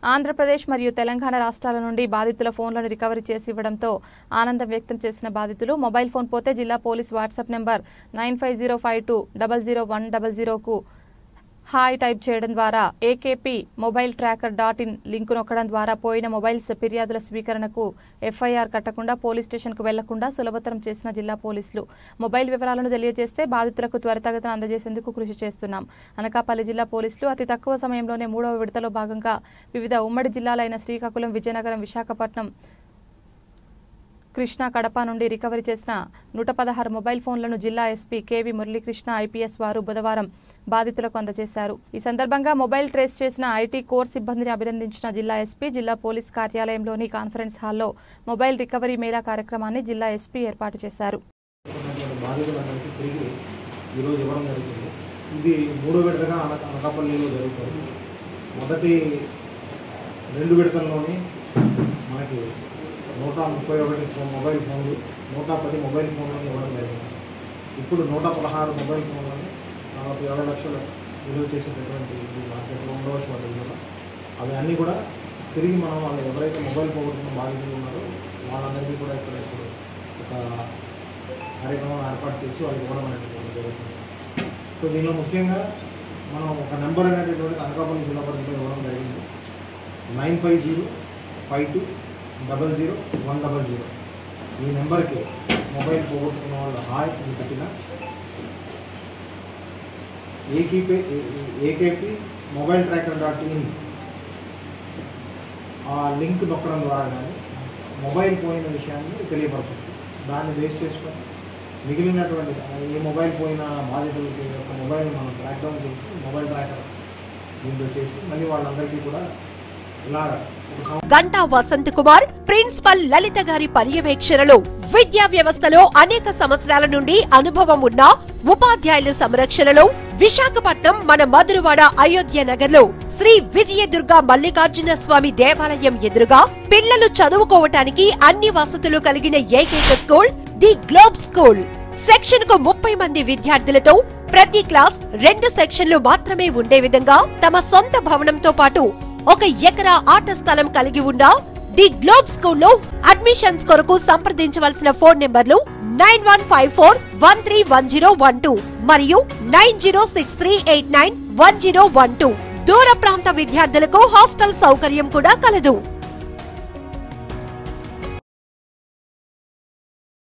ఆంధ్రప్రదేశ్ మరియు తెలంగాణ రాష్ట్రాల నుండి బాధితుల ఫోన్లను రికవరీ చేసి ఇవ్వడంతో ఆనందం వ్యక్తం చేసిన బాధితులు మొబైల్ ఫోన్ పోతే జిల్లా police WhatsApp number nine five zero five two double zero one double జీరోకు హాయ్ టైప్ చేయడం ద్వారా AKP mobile tracker dot in link నొక్కడం ద్వారా పోయిన మొబైల్స్ ఫిర్యాదుల స్వీకరణకు ఎఫ్ఐఆర్ కట్టకుండా పోలీస్ స్టేషన్కు వెళ్లకుండా సులభతరం చేసిన జిల్లా పోలీసులు మొబైల్ వివరాలను తెలియజేస్తే బాధితులకు త్వరితగతిన అందజేసేందుకు కృషి చేస్తున్నాం అనకాపల్లి జిల్లా పోలీసులు అతి తక్కువ సమయంలోనే మూడవ విడతలో భాగంగా వివిధ ఉమ్మడి జిల్లాలైన శ్రీకాకుళం విజయనగరం విశాఖపట్నం కృష్ణా కడప నుండి రికవరీ చేసిన నూట పదహారు మొబైల్ ఫోన్లను జిల్లా ఎస్పీ కేవి మురళీకృష్ణ ఐపీఎస్ వారు బుధవారం బాధితులకు అందజేశారు ఈ సందర్భంగా మొబైల్ ట్రేస్ చేసిన ఐటీ కోర్ సిబ్బందిని అభినందించిన జిల్లా ఎస్పీ జిల్లా పోలీస్ కార్యాలయంలోని కాన్ఫరెన్స్ హాల్లో మొబైల్ రికవరీ మేళా కార్యక్రమాన్ని జిల్లా ఎస్పీ ఏర్పాటు చేశారు ఉన్నటువంటి బాధితులందరికీ తిరిగి ఈరోజు ఇవ్వడం జరుగుతుంది ఇది మూడో విడతగా అనక అనకాపల్లిలో జరుగుతుంది మొదటి రెండు విడతల్లోని మనకి నూట ముప్పై ఒకటి ఫోన్ మొబైల్ ఫోన్లు నూట పది మొబైల్ ఫోన్లను ఇవ్వడం జరిగింది ఇప్పుడు నూట పదహారు మొబైల్ ఫోన్లను దాదాపు ఇరవై లక్షలు విలువ చేసేటటువంటి ఈ మార్కెట్లో ఉండవచ్చు వాటి విలువ అవి అన్నీ కూడా తిరిగి మనం వాళ్ళు ఎవరైతే మొబైల్ పోగొట్టుకున్న బాధితులు ఉన్నారో వాళ్ళందరికీ కూడా ఇక్కడ ఇప్పుడు ఒక కార్యక్రమం ఏర్పాటు చేసి వాళ్ళకి ఇవ్వడం అనేటువంటి జరుగుతుంది సో దీనిలో ముఖ్యంగా మనం ఒక నెంబర్ అనేటటువంటి అనకాపల్లి జిల్లా పరిధిలో ఇవ్వడం జరిగింది nine five zero five two double zero one double zero ఈ నెంబర్కి మొబైల్ పోగొట్టుకున్న వాళ్ళు హాయ్ అని పెట్టిన AKP AKP mobile tracker dot in ఆ లింక్ నొక్కడం ద్వారా కానీ మొబైల్ పోయిన విషయాన్ని తెలియపరచవచ్చు దాన్ని బేస్ చేసుకొని మిగిలినటువంటి ఏ మొబైల్ పోయిన బాధితులకి ఒక మొబైల్ మనం ట్రాక్ డౌన్ చేసి మొబైల్ ట్రాకర్ దీంతో చేసి మళ్ళీ వాళ్ళందరికీ కూడా ఇలా ఒక సం- గంటా వసంత్ కుమార్ ప్రిన్సిపల్ లలిత గారి పర్యవేక్షణలో విద్యా వ్యవస్థలో అనేక సంవత్సరాల నుండి అనుభవం ఉన్న ఉపాధ్యాయుల సంరక్షణలో విశాఖపట్నం మన మధురవాడ అయోధ్య నగర్ లో శ్రీ విజయదుర్గ మల్లికార్జున స్వామి దేవాలయం ఎదురుగా పిల్లలు చదువుకోవటానికి అన్ని వసతులు కలిగిన ఏకైక school the globe school section కు ముప్పై మంది విద్యార్థులతో ప్రతి క్లాస్ రెండు సెక్షన్లు మాత్రమే ఉండే విధంగా తమ సొంత భవనంతో పాటు ఒక ఎకరా ఆట స్థలం కలిగి ఉన్న ది గ్లోబ్ స్కూల్లో అడ్మిషన్స్ కొరకు సంప్రదించవలసిన ఫోన్ నెంబర్లు nine one five four one three one zero one two మరియు nine zero six three eight nine one zero one two దూర ప్రాంత విద్యార్థులకు హాస్టల్ సౌకర్యం కూడా కలదు